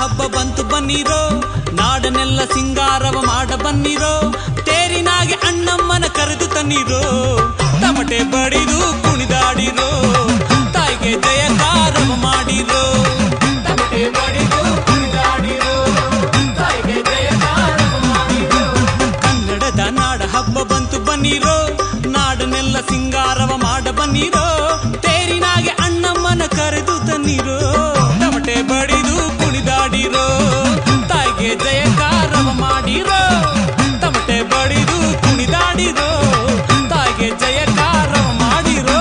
ಹಬ್ಬ ಬಂತು ಬನ್ನಿರೋ ನಾಡನೆಲ್ಲ ಸಿಂಗಾರವ ಮಾಡ ಬನ್ನಿರೋ ತೇರಿನಾಗೆ ಅಣ್ಣಮ್ಮನ ಕರೆದು ತನ್ನಿರೋ ತಮಟೆ ಬಡಿದು ಕುಣಿದಾಡಿರೋ ತಾಯಿಗೆ ಜಯಕಾರವ ಮಾಡಿರೋ ತಮಟೆ ಬಡಿದು ಕುಣಿದಾಡಿರೋ ತಾಯಿಗೆ ಜಯಕಾರವ ಮಾಡಿರೋ ಕನ್ನಡದ ನಾಡ ಹಬ್ಬ ಬಂತು ಬನ್ನಿರೋ ನಾಡನೆಲ್ಲ ಸಿಂಗಾರವ ಮಾಡ ಬನ್ನಿರೋ ತೇರಿನಾಗೆ ಅಣ್ಣಮ್ಮನ ಕರೆದು ತನ್ನಿರೋ ತಮಟೆ ಬಡಿದು ಕುಣಿದಾಡಿರೋ ತಾಯಿಗೆ ಜಯಕಾರವ ಮಾಡಿರೋ ತಮಟೆ ಬಡಿದು ಕುಣಿದಾಡಿರೋ ತಾಯಿಗೆ ಜಯಕಾರವ ಮಾಡಿರೋ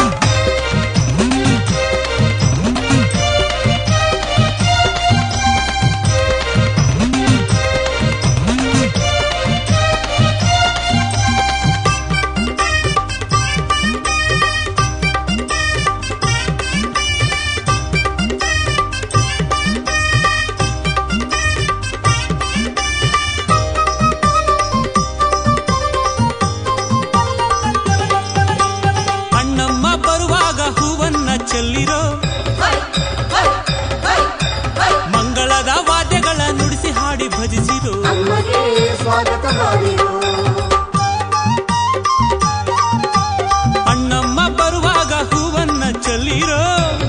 ಅಣ್ಣಮ್ಮ ಬರುವಾಗ ಹೂವನ್ನ ಚೆಲ್ಲಿರೋ ಮಂಗಳದ ವಾದ್ಯಗಳ ನುಡಿಸಿ ಹಾಡಿ ಭಜಿಸಿರೋ ಅಮ್ಮಗೆ ಸ್ವಾಗತ ಮಾಡಿರು ಅಣ್ಣಮ್ಮ ಬರುವಾಗ ಹೂವನ್ನ ಚೆಲ್ಲಿರೋ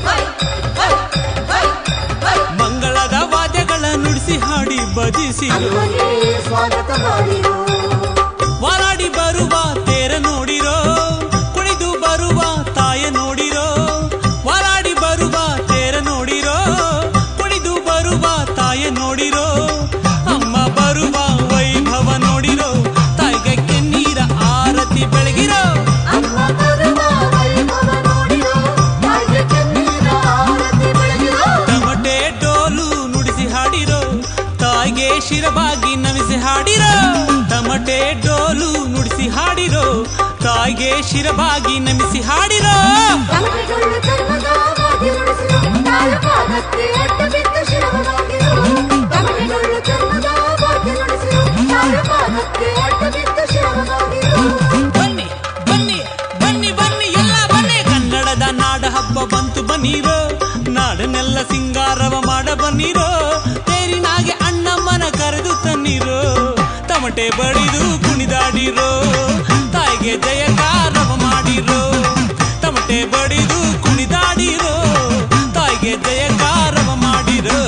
ಮಂಗಳದ ವಾದ್ಯಗಳ ನುಡಿಸಿ ಹಾಡಿ ಭಜಿಸಿರೋ ಅಮ್ಮಗೆ ಸ್ವಾಗತ ಮಾಡಿರು ವಾಲಾಡಿ ಬರುವ ತೇರ ನೋಡಿರೋ ಕುಣಿದು ಬರುವ ತಾಯ ನೋಡಿರೋ ವಾಲಾಡಿ ಬರುವ ತೇರ ನೋಡಿರೋ ಕುಣಿದು ಬರುವ ತಾಯ ನೋಡಿರೋ ಅಮ್ಮ ಬರುವ ವೈಭವ ನೋಡಿರೋ ತಾಯಿಗೆ ಕೆನ್ನೀರ ಆರತಿ ಬೆಳಗಿರೋ ಅಮ್ಮ ಬರುವ ವೈಭವ ನೋಡಿರೋ ತಾಯಿಗೆ ಕೆನ್ನೀರ ಆರತಿ ಬೆಳಗಿರೋ ತಮಟೆ ಡೋಲು ನುಡಿಸಿ ಹಾಡಿರೋ ತಾಯಿಗೆ ಶಿರಬಾಗಿ ನಮಿಸಿ ಹಾಡಿರೋ ತಮಟೆ ಡೋಲು ನುಡಿಸಿ ಹಾಡಿರೋ ತಾಯಿಗೆ ಶಿರಬಾಗಿ ನಮಿಸಿ ಹಾಡಿರೋ ಕಮಟಗಳು ಚರ್ಮದ ವಾದ್ಯ ನುಡಿಸಿರೋ ತಾಯ ಪಾದಕ್ಕೆ ಅಡ್ಡ ಬಿದ್ದು ಶಿರವಾಗಿರೋ ಕಮಟಗಳು ಚರ್ಮದ ವಾದ್ಯ ನುಡಿಸಿರೋ ತಾಯ ಪಾದಕ್ಕೆ ಅಡ್ಡ ಬಿದ್ದು ಶಿರವಾಗಿರೋ ಬನ್ನಿ ಬನ್ನಿ ಬನ್ನಿ ಬನ್ನಿ ಎಲ್ಲ ಬನ್ನಿ ಕನ್ನಡದ ನಾಡ ಹಬ್ಬ ಬಂತು ಬನ್ನಿರೋ ನಾಡನೆಲ್ಲ ಸಿಂಗಾರವ ಮಾಡ ಬನ್ನಿರೋ ತೇರಿನಾಗೆ ಅಣ್ಣಮ್ಮನ ಕರೆದು ತನ್ನಿರೋ ತಮಟೆ ಬಡಿದು ಕುಣಿದಾಡಿರೋ ತಾಯಿಗೆ ಜಯಕಾರವ ಮಾಡಿರೋ ತಮಟೆ ಬಡಿದು ಕುಣಿದಾಡಿರೋ ತಾಯಿಗೆ ಜಯಕಾರವ ಮಾಡಿರೋ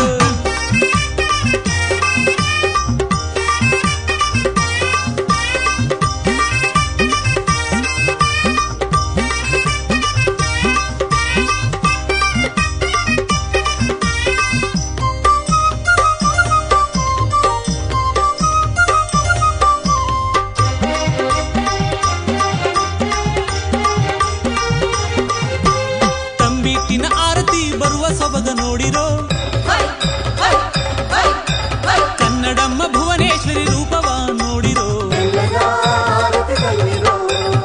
ತಂಬಿಟ್ಟಿನ ಆರತಿ ಬರುವ ಸೊಬಗ ನೋಡಿರೋ ಕನ್ನಡಮ್ಮ ಭುವನೇಶ್ವರಿ ರೂಪವ ನೋಡಿರೋ ಎಲ್ಲದ ಆರತಿ ಕಲ್ಲಿರೋ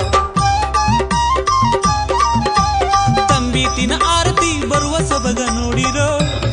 ತಂಬಿಟ್ಟಿನ ಆರತಿ ಬರುವ ಸೊಬಗ ನೋಡಿರೋ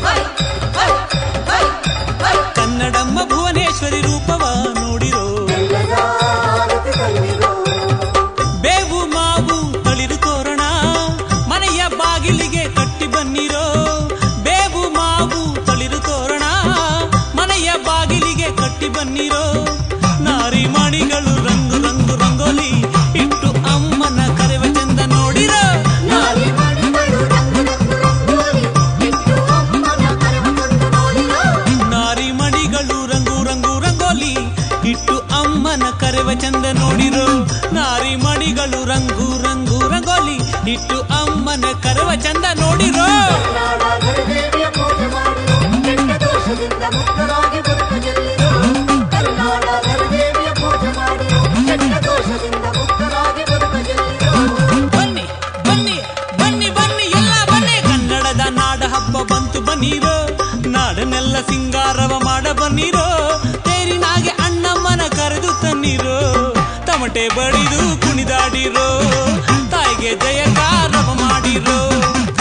ಕನ್ನಡಮ್ಮ ಭುವನೇಶ್ವರಿ ರೂಪವ ನೋಡಿರೋ ಎಲ್ಲದ ಆರತಿ ಕಲ್ಲಿರೋ ಬೇವು ಮಾವು ತಳಿರು ತೋರಣ ಮನೆಯ ಬಾಗಿಲಿಗೆ ಕಟ್ಟಿ ಬನ್ನಿರೋ ಬೇವು ಮಾವು ತಳಿರು ತೋರಣ ಮನೆಯ ಬಾಗಿಲಿಗೆ ಕಟ್ಟಿ ಬನ್ನಿರೋ ನಾರಿ ಮಣಿಗಳು ರಂಗು ರಂಗು ರಂಗೋಲಿ ಇಟ್ಟು ಅಮ್ಮನ ಕರೆವ ಚಂದ ನೋಡಿರೋ ನಾರಿ ಮಣಿಗಳು ರಂಗು ರಂಗು ರಂಗೋಲಿ ಇಟ್ಟು ಅಮ್ಮನ ಕರೆವ ತಂದು ನೋಡಿರೋ ನಾರಿ ಮಣಿಗಳು ರಂಗು ರಂಗು ರಂಗೋಲಿ ಇಟ್ಟು ಅಮ್ಮನ ಕರೆವ ಚಂದ ನೋಡಿರೋ ನಾರಿ ಮಣಿಗಳು ರಂಗು ರಂಗು ರಂಗೋಲಿ ಇಟ್ಟು ಅಮ್ಮನ ಕರೆವ ಚಂದ ನೋಡಿರೋ ಕನ್ನಡ ಗಣದೇವಿಯ ಪೂಜೆ ಮಾಡಿರೋ ಕೆಟ್ಟ ದೋಷದಿಂದ ಮುಕ್ತರಾಗಿ ಬದುಕು ಗೆಲ್ಲಿರೋ ಕನ್ನಡ ಗಣದೇವಿಯ ಪೂಜೆ ಮಾಡಿರೋ ಕೆಟ್ಟ ದೋಷದಿಂದ ಮುಕ್ತರಾಗಿ ಬದುಕು ಗೆಲ್ಲಿರೋ ಬನ್ನಿ ಬನ್ನಿ ಬನ್ನಿ ಬನ್ನಿ ಎಲ್ಲ ಬನ್ನಿ ಕನ್ನಡದ ನಾಡ ಹಬ್ಬ ಬಂತು ಬನ್ನಿರೋ ನಾಡನೆಲ್ಲ ಸಿಂಗಾರವ ಮಾಡ ಬನ್ನಿರೋ ತೇರಿನಾಗೆ ಅಣ್ಣಮ್ಮನ ಕರೆದು ತನ್ನಿರೋ ತಮಟೆ ಬಡಿದು ಕುಣಿದಾಡಿರೋ ತಾಯಿಗೆ ಜಯಕಾರವ ಮಾಡಿರೋ